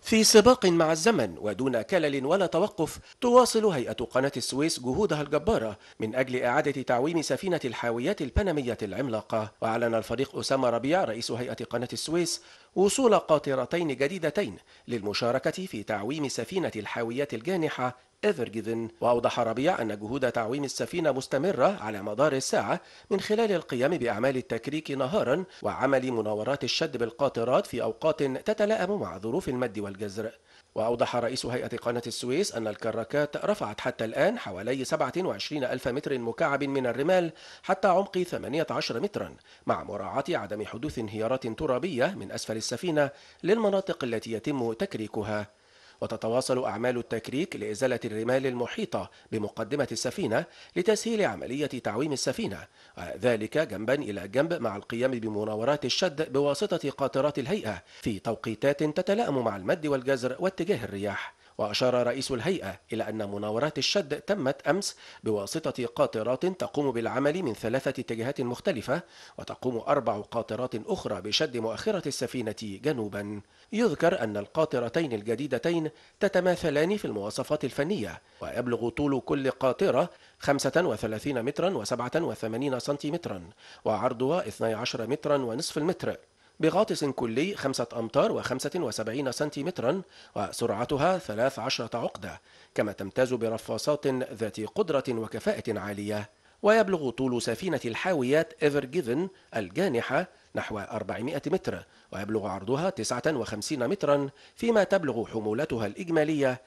في سباق مع الزمن ودون كلل ولا توقف تواصل هيئة قناة السويس جهودها الجبارة من أجل إعادة تعويم سفينة الحاويات البنمية العملاقة وأعلن الفريق أسامة ربيع رئيس هيئة قناة السويس وصول قاطرتين جديدتين للمشاركة في تعويم سفينة الحاويات الجانحة ايفر جيفن واوضح ربيع ان جهود تعويم السفينه مستمره على مدار الساعه من خلال القيام باعمال التكريك نهارا وعمل مناورات الشد بالقاطرات في اوقات تتلائم مع ظروف المد والجزر وأوضح رئيس هيئة قناة السويس أن الكراكات رفعت حتى الآن حوالي 27 ألف متر مكعب من الرمال حتى عمق 18 مترا مع مراعاة عدم حدوث انهيارات ترابية من أسفل السفينة للمناطق التي يتم تكريكها وتتواصل أعمال التكريك لإزالة الرمال المحيطة بمقدمة السفينة لتسهيل عملية تعويم السفينة ذلك جنبا إلى جنب مع القيام بمناورات الشد بواسطة قاطرات الهيئة في توقيتات تتلائم مع المد والجزر واتجاه الرياح وأشار رئيس الهيئة إلى أن مناورات الشد تمت أمس بواسطة قاطرات تقوم بالعمل من ثلاثة اتجاهات مختلفة وتقوم أربع قاطرات أخرى بشد مؤخرة السفينة جنوبا يذكر أن القاطرتين الجديدتين تتماثلان في المواصفات الفنية ويبلغ طول كل قاطرة 35 مترا و87 سنتيمترا وعرضها 12 مترا ونصف المتر بغاطس كلي خمسة أمتار وخمسة وسبعين سنتيمترا وسرعتها ثلاث عشرة عقدة كما تمتاز برفاصات ذات قدرة وكفاءة عالية ويبلغ طول سفينة الحاويات إيفر جيفن الجانحة نحو 400 متر ويبلغ عرضها 59 مترا فيما تبلغ حمولتها الإجمالية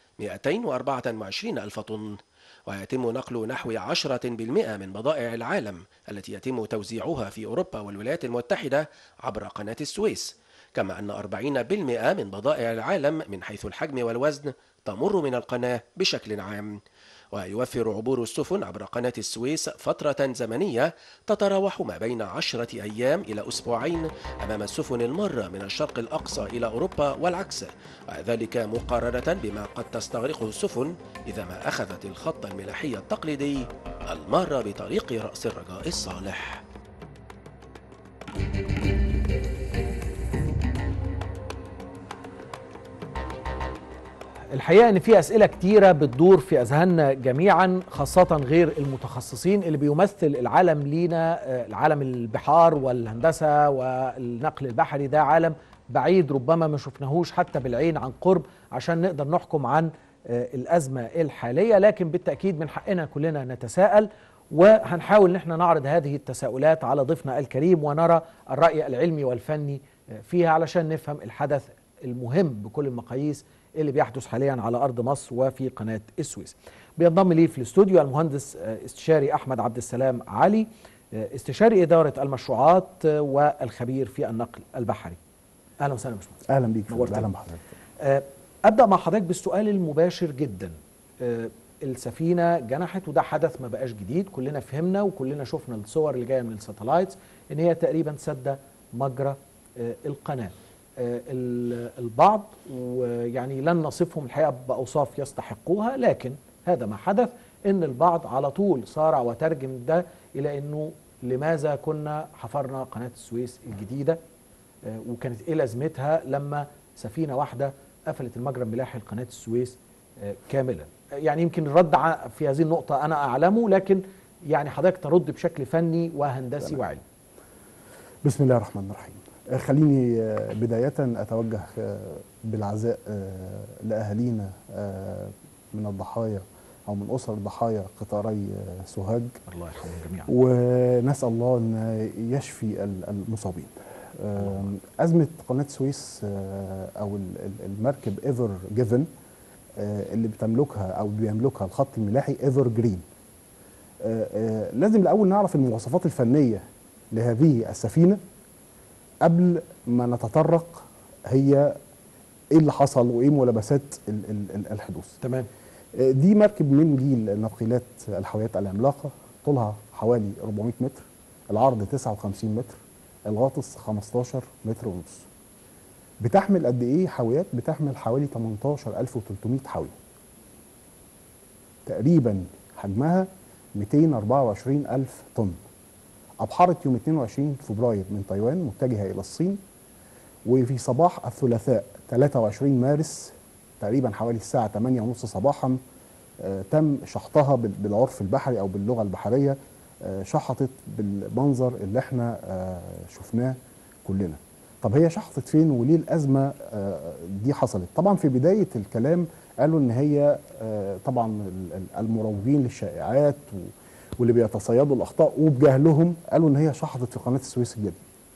224 ألف طن ويتم نقل نحو 10% من بضائع العالم التي يتم توزيعها في أوروبا والولايات المتحدة عبر قناة السويس كما أن 40% من بضائع العالم من حيث الحجم والوزن تمر من القناة بشكل عام ويوفر عبور السفن عبر قناة السويس فترة زمنية تتراوح ما بين عشرة أيام إلى أسبوعين أمام السفن المارة من الشرق الأقصى إلى أوروبا والعكس وذلك مقارنة بما قد تستغرقه السفن إذا ما أخذت الخط الملاحي التقليدي المارة بطريق رأس الرجاء الصالح الحقيقه ان في اسئله كتيره بتدور في اذهاننا جميعا خاصه غير المتخصصين اللي بيمثل العالم لينا آه، العالم البحار والهندسه والنقل البحري ده عالم بعيد ربما ما شفناهوش حتى بالعين عن قرب عشان نقدر نحكم عن آه، الازمه الحاليه لكن بالتاكيد من حقنا كلنا نتساءل وهنحاول ان احنا نعرض هذه التساؤلات على ضيفنا الكريم ونرى الراي العلمي والفني آه، فيها علشان نفهم الحدث المهم بكل المقاييس اللي بيحدث حاليا على ارض مصر وفي قناه السويس. بينضم لي في الاستوديو المهندس آه، استشاري احمد عبد السلام علي آه، استشاري اداره المشروعات آه، والخبير في النقل البحري. اهلا وسهلا باشمهندس. اهلا بيك نورتنا. اهلا بحضرتك آه، ابدا مع حضرتك بالسؤال المباشر جدا آه، السفينه جنحت وده حدث ما بقاش جديد كلنا فهمنا وكلنا شفنا الصور اللي جايه من الساتلايتس ان هي تقريبا سد مجرى آه، القناه آه، ال- البعض ويعني لن نصفهم الحقيقه باوصاف يستحقوها لكن هذا ما حدث ان البعض على طول صارع وترجم ده الى انه لماذا كنا حفرنا قناه السويس الجديده آه، وكانت ايه لازمتها لما سفينه واحده قفلت المجرى الملاحي لقناه السويس آه، كاملا آه، يعني يمكن الرد ع- في هذه النقطه انا اعلمه لكن يعني حضرتك ترد بشكل فني وهندسي تمام. وعلمي بسم الله الرحمن الرحيم آه، خليني آه، بداية أتوجه آه، بالعزاء آه، لأهالينا آه، من الضحايا أو من أسر ضحايا قطاري آه، سوهاج الله يرحمهم جميعا ونسأل الله أن يشفي ال- المصابين آم، أزمة قناة سويس آه، أو ال- ال- المركب ايفر جيفن اللي بتملكها أو بيملكها الخط الملاحي ايفر جرين لازم الأول نعرف المواصفات الفنية لهذه السفينة قبل ما نتطرق هي ايه اللي حصل وايه ملابسات ال- ال- ال- الحدوث تمام دي مركب من جيل ناقلات الحاويات العملاقه طولها حوالي 400 متر العرض 59 متر الغاطس 15 متر ونص بتحمل قد ايه حاويات بتحمل حوالي 18300 حاويه تقريبا حجمها 224000 طن أبحرت يوم 22 فبراير من تايوان متجهة إلى الصين وفي صباح الثلاثاء 23 مارس تقريبا حوالي الساعة 8:30 صباحا آه، تم شحطها بال- بالعرف البحري أو باللغة البحرية آه، شحطت بالمنظر اللي احنا آه، شفناه كلنا طب هي شحطت فين وليه الأزمة آه، دي حصلت طبعا في بداية الكلام قالوا ان هي آه، طبعا ال- ال- المروجين للشائعات و- واللي بيتصيدوا الاخطاء وبجهلهم قالوا ان هي شحطت في قناه السويس الجديده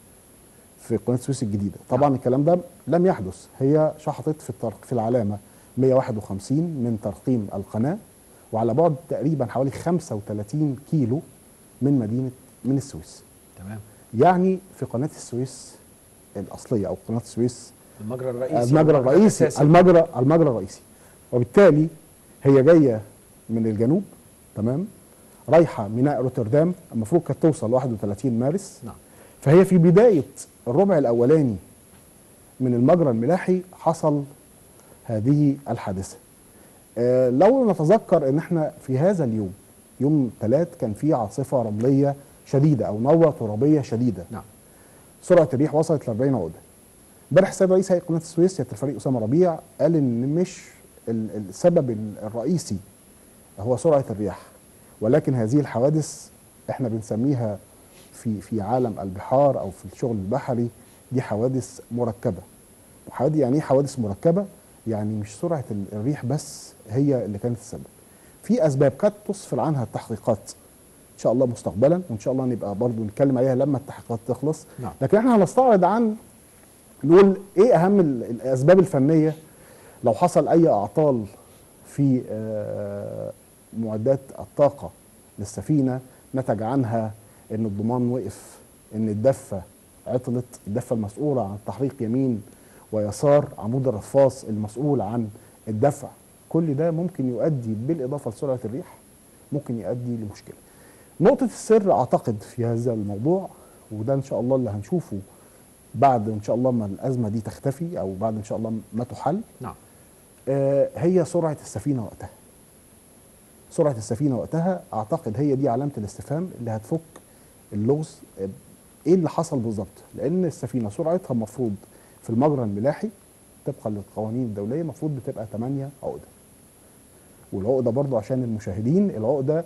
في قناه السويس الجديده طبعا الكلام ده لم يحدث هي شحطت في الترق في العلامه 151 من ترقيم القناه وعلى بعد تقريبا حوالي 35 كيلو من مدينه من السويس تمام يعني في قناه السويس الاصليه او قناه السويس المجرى الرئيسي المجرى الرئيسي الأساسي. المجرى المجرى الرئيسي وبالتالي هي جايه من الجنوب تمام رايحه ميناء روتردام المفروض كانت توصل 31 مارس نعم فهي في بدايه الربع الاولاني من المجرى الملاحي حصل هذه الحادثه آه لو نتذكر ان احنا في هذا اليوم يوم ثلاث كان في عاصفه رمليه شديده او نوره ترابيه شديده نعم سرعه الريح وصلت ل 40 عقده امبارح السيد رئيس هيئه قناه السويس سياده الفريق اسامه ربيع قال ان مش ال- السبب ال- الرئيسي هو سرعه الرياح ولكن هذه الحوادث احنا بنسميها في في عالم البحار او في الشغل البحري دي حوادث مركبه وحوادث يعني ايه حوادث مركبه يعني مش سرعه ال- الريح بس هي اللي كانت السبب في اسباب قد تسفر عنها التحقيقات ان شاء الله مستقبلا وان شاء الله نبقى برضو نتكلم عليها لما التحقيقات تخلص نعم. لكن احنا هنستعرض عن نقول ايه اهم ال- الاسباب الفنيه لو حصل اي اعطال في آه، معدات الطاقه للسفينه نتج عنها ان الضمان وقف ان الدفه عطلت الدفه المسؤوله عن تحريق يمين ويسار عمود الرفاص المسؤول عن الدفع كل ده ممكن يؤدي بالاضافه لسرعه الريح ممكن يؤدي لمشكله نقطه السر اعتقد في هذا الموضوع وده ان شاء الله اللي هنشوفه بعد ان شاء الله ما الازمه دي تختفي او بعد ان شاء الله ما تحل نعم آه، هي سرعه السفينه وقتها سرعه السفينه وقتها اعتقد هي دي علامه الاستفهام اللي هتفك اللغز آه، ايه اللي حصل بالظبط لان السفينه سرعتها المفروض في المجرى الملاحي طبقا للقوانين الدوليه المفروض بتبقى 8 عقده والعقده برضو عشان المشاهدين العقده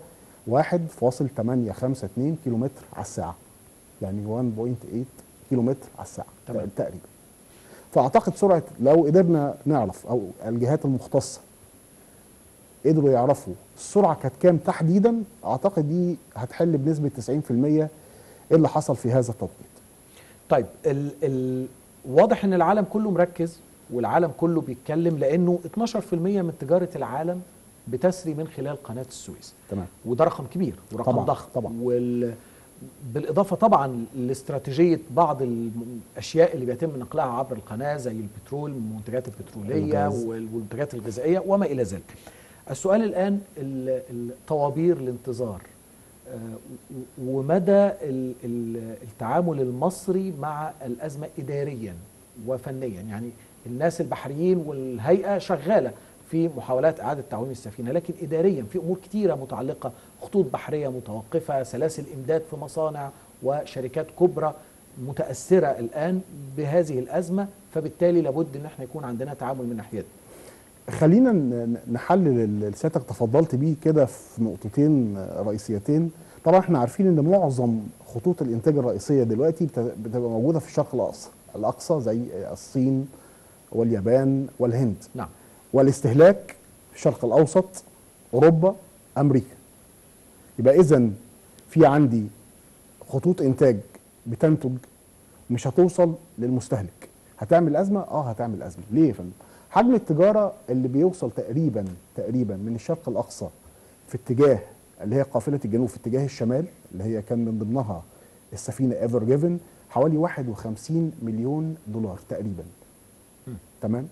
1.852 كيلو متر على الساعه يعني 1.8 كيلو متر على الساعه تمام. تقريبا فاعتقد سرعه لو قدرنا نعرف او الجهات المختصه قدروا يعرفوا السرعه كانت كام تحديدا اعتقد دي هتحل بنسبه 90% ايه اللي حصل في هذا التوقيت طيب ال ال واضح ان العالم كله مركز والعالم كله بيتكلم لانه 12% من تجاره العالم بتسري من خلال قناه السويس تمام وده رقم كبير ورقم طبعاً، ضخم طبعاً. وال بالاضافه طبعا لاستراتيجيه بعض الاشياء اللي بيتم نقلها عبر القناه زي البترول المنتجات البتروليه الغاز. وال- والمنتجات الغذائيه وما الى ذلك. السؤال الان ال- الطوابير الانتظار آه، و- ومدى ال- ال- التعامل المصري مع الازمه اداريا وفنيا يعني الناس البحريين والهيئه شغاله في محاولات اعاده تعويم السفينه لكن اداريا في امور كتيره متعلقه خطوط بحريه متوقفه سلاسل امداد في مصانع وشركات كبرى متاثره الان بهذه الازمه فبالتالي لابد ان احنا يكون عندنا تعامل من ناحيتنا خلينا ن- نحلل اللي سيادتك تفضلت بيه كده في نقطتين رئيسيتين طبعا احنا عارفين ان معظم خطوط الانتاج الرئيسيه دلوقتي بت- بتبقى موجوده في الشرق الاقصى الاقصى زي الصين واليابان والهند نعم والاستهلاك في الشرق الاوسط اوروبا امريكا يبقى اذا في عندي خطوط انتاج بتنتج مش هتوصل للمستهلك هتعمل ازمه اه هتعمل ازمه ليه يا فندم حجم التجاره اللي بيوصل تقريبا تقريبا من الشرق الاقصى في اتجاه اللي هي قافله الجنوب في اتجاه الشمال اللي هي كان من ضمنها السفينه ايفر جيفن حوالي 51 مليون دولار تقريبا تمام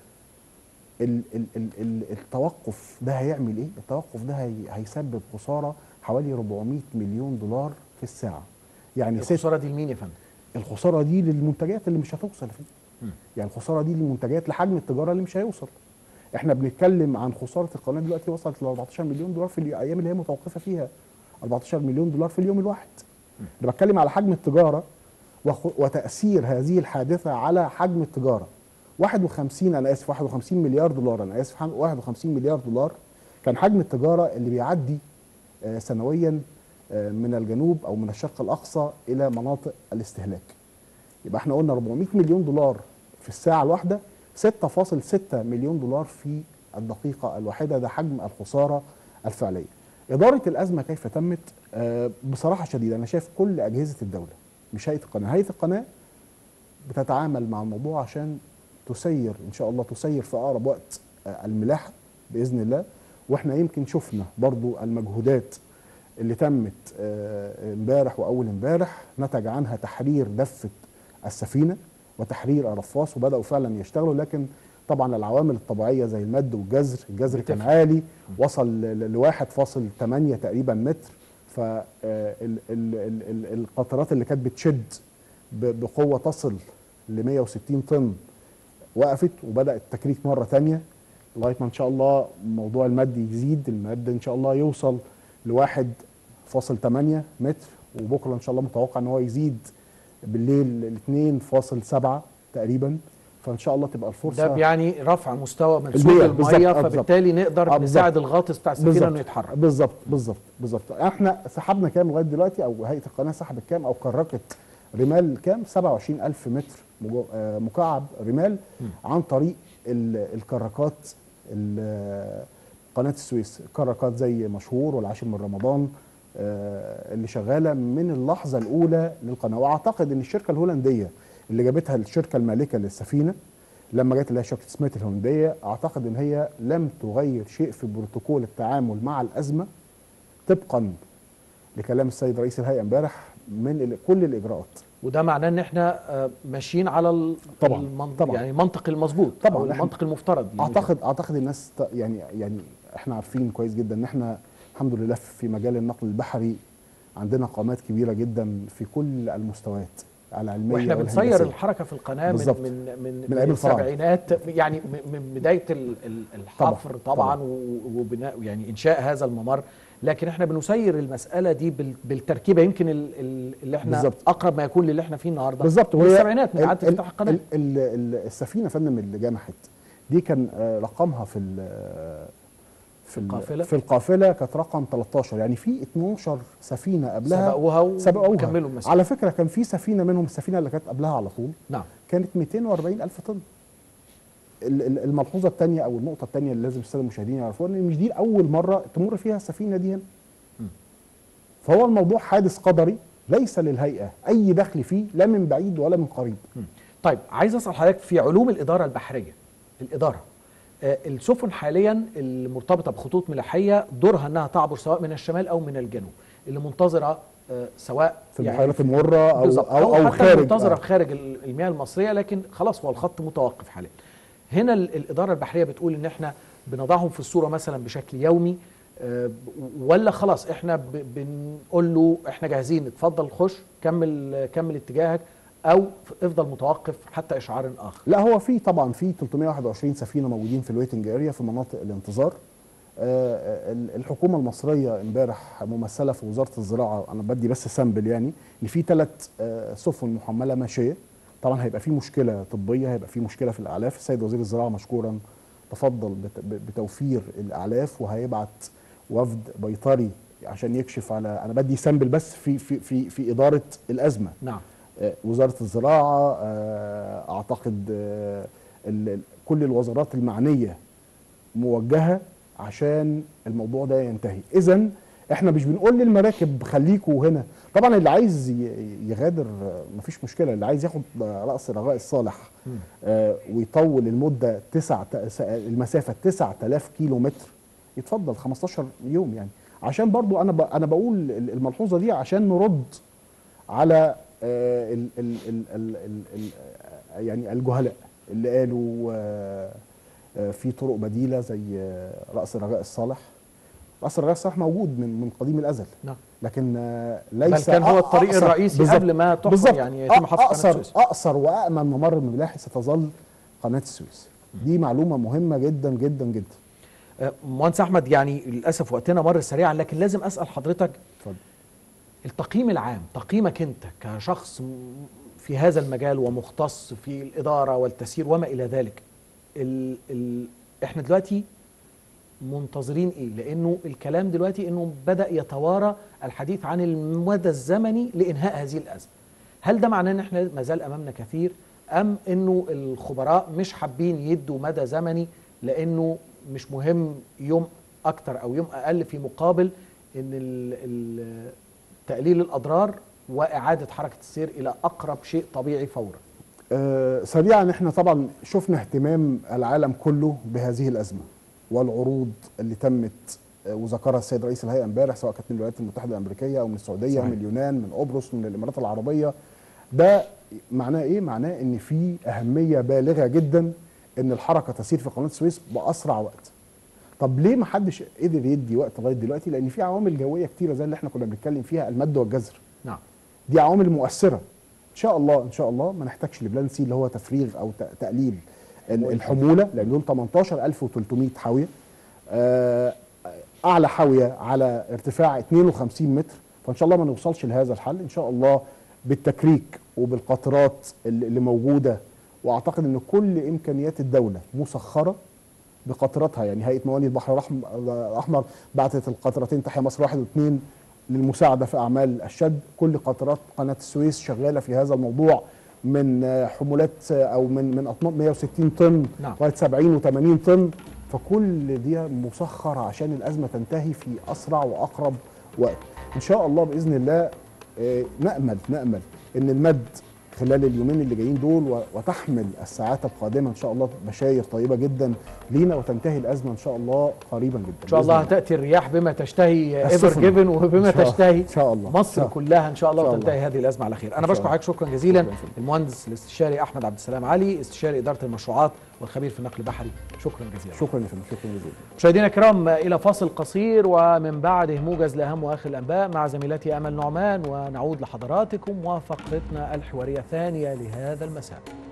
ال ال ال ال التوقف ده هيعمل ايه؟ التوقف ده هي هيسبب خساره حوالي 400 مليون دولار في الساعه. يعني ست الخساره دي لمين يا فندم؟ الخساره دي للمنتجات اللي مش هتوصل فيه. مم. يعني الخساره دي للمنتجات لحجم التجاره اللي مش هيوصل. احنا بنتكلم عن خساره القناه دلوقتي وصلت ل 14 مليون دولار في الايام اللي هي متوقفه فيها. 14 مليون دولار في اليوم الواحد. انا بتكلم على حجم التجاره وخ- وتاثير هذه الحادثه على حجم التجاره 51 انا اسف 51 مليار دولار انا اسف 51 مليار دولار كان حجم التجاره اللي بيعدي آه، سنويا آه، من الجنوب او من الشرق الاقصى الى مناطق الاستهلاك يبقى احنا قلنا 400 مليون دولار في الساعه الواحده 6.6 مليون دولار في الدقيقه الواحده ده حجم الخساره الفعليه اداره الازمه كيف تمت آه، بصراحه شديده انا شايف كل اجهزه الدوله مش هيئه القناه هيئه القناه بتتعامل مع الموضوع عشان تسير ان شاء الله تسير في اقرب وقت آه، الملاحه باذن الله واحنا يمكن شفنا برضو المجهودات اللي تمت آه، امبارح واول امبارح نتج عنها تحرير دفه السفينه وتحرير الرفاص وبداوا فعلا يشتغلوا لكن طبعا العوامل الطبيعيه زي المد والجزر الجزر كان بتفرق. عالي وصل ل 1.8 تقريبا متر فالقطرات اللي كانت بتشد ب- بقوه تصل ل 160 طن وقفت وبدا التكريك مره تانية لغايه ما ان شاء الله موضوع المد يزيد المد ان شاء الله يوصل ل 1.8 متر وبكره ان شاء الله متوقع ان هو يزيد بالليل ل 2.7 تقريبا فان شاء الله تبقى الفرصه ده يعني رفع مستوى منسوب البيئة، بالظبط، الميه آه، بالظبط. فبالتالي نقدر آه، بالظبط. نساعد الغاطس بتاع السفينه بالظبط. انه يتحرك بالظبط بالظبط بالظبط احنا سحبنا كام لغايه دلوقتي او هيئه القناه سحبت كام او كركت رمال كام 27000 متر مجو- آه، مكعب رمال عن طريق ال- الكراكات ال- قناه السويس كراكات زي مشهور والعاشر من رمضان آه، اللي شغاله من اللحظه الاولى للقناه واعتقد ان الشركه الهولنديه اللي جابتها الشركه المالكه للسفينه لما جت اللي هي شركه سميث الهولنديه اعتقد ان هي لم تغير شيء في بروتوكول التعامل مع الازمه طبقا لكلام السيد رئيس الهيئه امبارح من ال- كل الاجراءات وده معناه ان احنا آه، ماشيين على ال- طبعاً، المن- طبعاً. يعني المنطق المظبوط طبعاً، او إحنا- المنطق المفترض يعني اعتقد اعتقد الناس ت- يعني يعني احنا عارفين كويس جدا ان احنا الحمد لله في مجال النقل البحري عندنا قامات كبيره جدا في كل المستويات العلميه واحنا بنسير والهندسية. الحركه في القناه من بالظبط. من من, من أيام الفراعنة. السبعينات يعني من- من بدايه ال- ال- الحفر طبعاً، طبعا, طبعاً. و- وبناء يعني انشاء هذا الممر لكن احنا بنسير المساله دي بال- بالتركيبه يمكن ال- ال- اللي احنا بالظبط. اقرب ما يكون للي احنا فيه النهارده بالظبط من وهي السبعينات من ال- اعاده ال- افتتاح القناه ال- ال- ال- السفينه يا فندم اللي جنحت دي كان آه، رقمها في ال- في ال- القافلة؟ في القافله كانت رقم 13 يعني في 12 سفينه قبلها سبقوها سبقوها وكملوا المسيره على فكره كان في سفينه منهم السفينه اللي كانت قبلها على طول نعم كانت 240 الف طن ال- ال- الملحوظه الثانيه او النقطه الثانيه اللي لازم الساده المشاهدين يعرفوها ان مش دي اول مره تمر فيها السفينه دي هنا فهو الموضوع حادث قدري ليس للهيئه اي دخل فيه لا من بعيد ولا من قريب طيب عايز اسال حضرتك في علوم الاداره البحريه الاداره آه، السفن حاليا المرتبطه بخطوط ملاحيه دورها انها تعبر سواء من الشمال او من الجنوب اللي منتظره آه، سواء في البحيرات المره او بالظبط. او, أو حتى خارج منتظره آه. خارج ال- المياه المصريه لكن خلاص هو الخط متوقف حاليا هنا ال- الاداره البحريه بتقول ان احنا بنضعهم في الصوره مثلا بشكل يومي آه، ب- ولا خلاص احنا ب- بنقول له احنا جاهزين اتفضل خش كمل كمل اتجاهك او افضل متوقف حتى اشعار اخر لا هو في طبعا في 321 سفينه موجودين في الويتنج اريا في مناطق الانتظار آه، ال- الحكومه المصريه امبارح ممثله في وزاره الزراعه انا بدي بس سامبل يعني ان في ثلاث سفن محمله ماشيه طبعا هيبقى في مشكله طبيه هيبقى في مشكله في الاعلاف السيد وزير الزراعه مشكورا تفضل بت- ب- بتوفير الاعلاف وهيبعت وفد بيطري عشان يكشف على انا بدي سامبل بس في في في في اداره الازمه نعم آه، وزاره الزراعه آه، اعتقد آه، ال- ال- كل الوزارات المعنيه موجهه عشان الموضوع ده ينتهي اذا احنا مش بنقول للمراكب خليكوا هنا طبعا اللي عايز ي- يغادر آه، مفيش مشكله اللي عايز ياخد آه، راس رجاء الصالح آه، ويطول المده تسع ت- س- المسافه 9000 كيلو متر يتفضل 15 يوم يعني عشان برضو انا ب- انا بقول ال- الملحوظه دي عشان نرد على آه، ال ال ال ال ال ال آه، يعني الجهلاء اللي قالوا آه، آه، في طرق بديله زي آه، راس رجاء الصالح راس رجاء الصالح موجود من من قديم الازل نعم لكن آه، بل ليس كان هو أ- الطريق أقصر- الرئيسي بالظبط. قبل ما تحفر بالظبط. يعني يتم حفر قناة اقصر السويس. اقصر وامن ممر ملاحي ستظل قناه السويس دي معلومه مهمه جدا جدا جدا آه، مهندس احمد يعني للاسف وقتنا مر سريعا لكن لازم اسال حضرتك اتفضل التقييم العام تقييمك انت كشخص م- في هذا المجال ومختص في الاداره والتسيير وما الى ذلك ال ال احنا دلوقتي منتظرين ايه لانه الكلام دلوقتي انه بدا يتوارى الحديث عن المدى الزمني لانهاء هذه الازمه هل ده معناه ان احنا ما زال امامنا كثير ام انه الخبراء مش حابين يدوا مدى زمني لانه مش مهم يوم اكتر او يوم اقل في مقابل ان ال- ال- تقليل الاضرار واعاده حركه السير الى اقرب شيء طبيعي فورا آه، سريعا احنا طبعا شفنا اهتمام العالم كله بهذه الازمه والعروض اللي تمت آه، وذكرها السيد رئيس الهيئه امبارح سواء كانت من الولايات المتحده الامريكيه او من السعوديه صحيح. من اليونان من قبرص من الامارات العربيه ده معناه ايه؟ معناه ان في اهميه بالغه جدا ان الحركه تسير في قناه السويس باسرع وقت. طب ليه ما حدش قدر يدي وقت لغايه دلوقتي؟ لان في عوامل جويه كتيره زي اللي احنا كنا بنتكلم فيها المد والجزر. نعم دي عوامل مؤثره ان شاء الله ان شاء الله ما نحتاجش لبلان سي اللي هو تفريغ او ت- تقليل ال- الحموله لان دول 18300 حاويه آه، اعلى حاويه على ارتفاع 52 متر فان شاء الله ما نوصلش لهذا الحل ان شاء الله بالتكريك وبالقطرات اللي اللي موجوده واعتقد ان كل امكانيات الدوله مسخره بقطراتها يعني هيئه مواني البحر الأحم- الاحمر بعتت القطرتين تحيا مصر واحد واثنين للمساعده في اعمال الشد كل قطرات قناه السويس شغاله في هذا الموضوع من آه، حمولات آه، او من من اطناب 160 طن نعم. لغايه 70 و80 طن فكل دي مسخر عشان الازمه تنتهي في اسرع واقرب وقت ان شاء الله باذن الله آه، نامل نامل ان المد خلال اليومين اللي جايين دول و- وتحمل الساعات القادمه ان شاء الله بشاير طيبه جدا لينا وتنتهي الازمه ان شاء الله قريبا جدا ان شاء بإذن الله تاتي الرياح بما تشتهي ايفر السفن. جيفن وبما إن شاء- تشتهي إن شاء الله. مصر إن شاء- كلها ان شاء الله إن شاء وتنتهي الله. هذه الازمه على خير انا إن شاء بشكر الله. حضرتك شكرا جزيلا شكراً جزيلاً. المهندس الاستشاري احمد عبد السلام علي استشاري اداره المشروعات والخبير في النقل البحري شكرا جزيلا شكرا يا فندم شكرا جزيلا مشاهدينا الكرام الى فاصل قصير ومن بعده موجز لاهم واخر الانباء مع زميلتي امل نعمان ونعود لحضراتكم وفقرتنا الحواريه الثانيه لهذا المساء